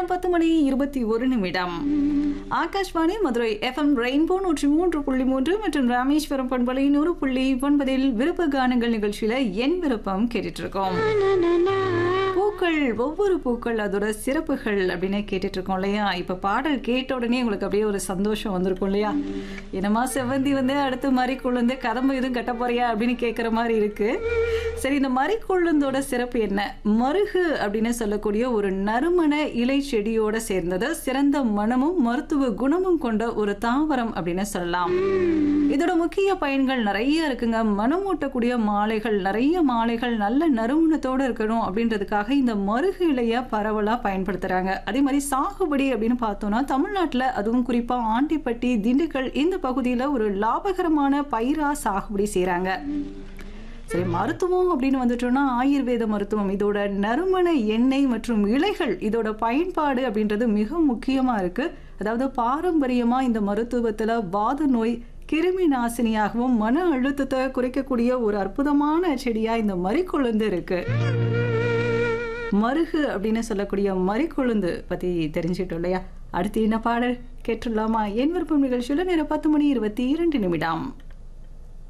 நேரம் பத்து மணி இருபத்தி ஒரு நிமிடம் ஆகாஷ்வாணி மதுரை எஃப்எம் ரெயின்போ நூற்றி மூன்று புள்ளி மூன்று மற்றும் ராமேஸ்வரம் பண்பலை நூறு புள்ளி ஒன்பதில் விருப்ப கானங்கள் நிகழ்ச்சியில என் விருப்பம் கேட்டுட்டு இருக்கோம் பூக்கள் ஒவ்வொரு பூக்கள் அதோட சிறப்புகள் அப்படின்னு கேட்டுட்டு இருக்கோம் இல்லையா இப்ப பாடல் கேட்ட உடனே உங்களுக்கு அப்படியே ஒரு சந்தோஷம் வந்திருக்கும் இல்லையா என்னமா செவ்வந்தி வந்து அடுத்து மறிக்குழுந்து கதம்பு எதுவும் கட்ட போறியா அப்படின்னு கேட்குற மாதிரி இருக்கு சரி இந்த மறிக்குழுந்தோட சிறப்பு என்ன மருகு அப்படின்னு சொல்லக்கூடிய ஒரு நறுமண இலை செடியோட சேர்ந்தது சிறந்த மனமும் மருத்துவ குணமும் கொண்ட ஒரு தாவரம் அப்படின்னு சொல்லலாம் இதோட முக்கிய பயன்கள் நிறைய இருக்குங்க மனம் ஊட்டக்கூடிய மாலைகள் நிறைய மாலைகள் நல்ல நறுமணத்தோட இருக்கணும் அப்படின்றதுக்காக இந்த மருகு இலைய பரவலா பயன்படுத்துறாங்க அதே மாதிரி சாகுபடி அப்படின்னு பார்த்தோம்னா தமிழ்நாட்டுல அதுவும் குறிப்பா ஆண்டிப்பட்டி திண்டுக்கல் இந்த பகுதியில ஒரு லாபகரமான பயிரா சாகுபடி செய்றாங்க சரி மருத்துவம் அப்படின்னு வந்துட்டோம்னா ஆயுர்வேத மருத்துவம் இதோட நறுமண எண்ணெய் மற்றும் இலைகள் இதோட பயன்பாடு அப்படின்றது மிக முக்கியமா இருக்கு அதாவது பாரம்பரியமா இந்த மருத்துவத்துல வாத நோய் கிருமி நாசினியாகவும் மன அழுத்தத்தை குறைக்கக்கூடிய ஒரு அற்புதமான செடியா இந்த மறிக்கொழுந்து இருக்கு மருகு அப்படின்னு சொல்லக்கூடிய மறிக்கொழுந்து பத்தி தெரிஞ்சுட்டோம் இல்லையா அடுத்து என்ன பாடல் கேட்டுடலாமா என் விருப்பம் நிகழ்ச்சியில நேரம் பத்து மணி இருபத்தி இரண்டு நிமிடம்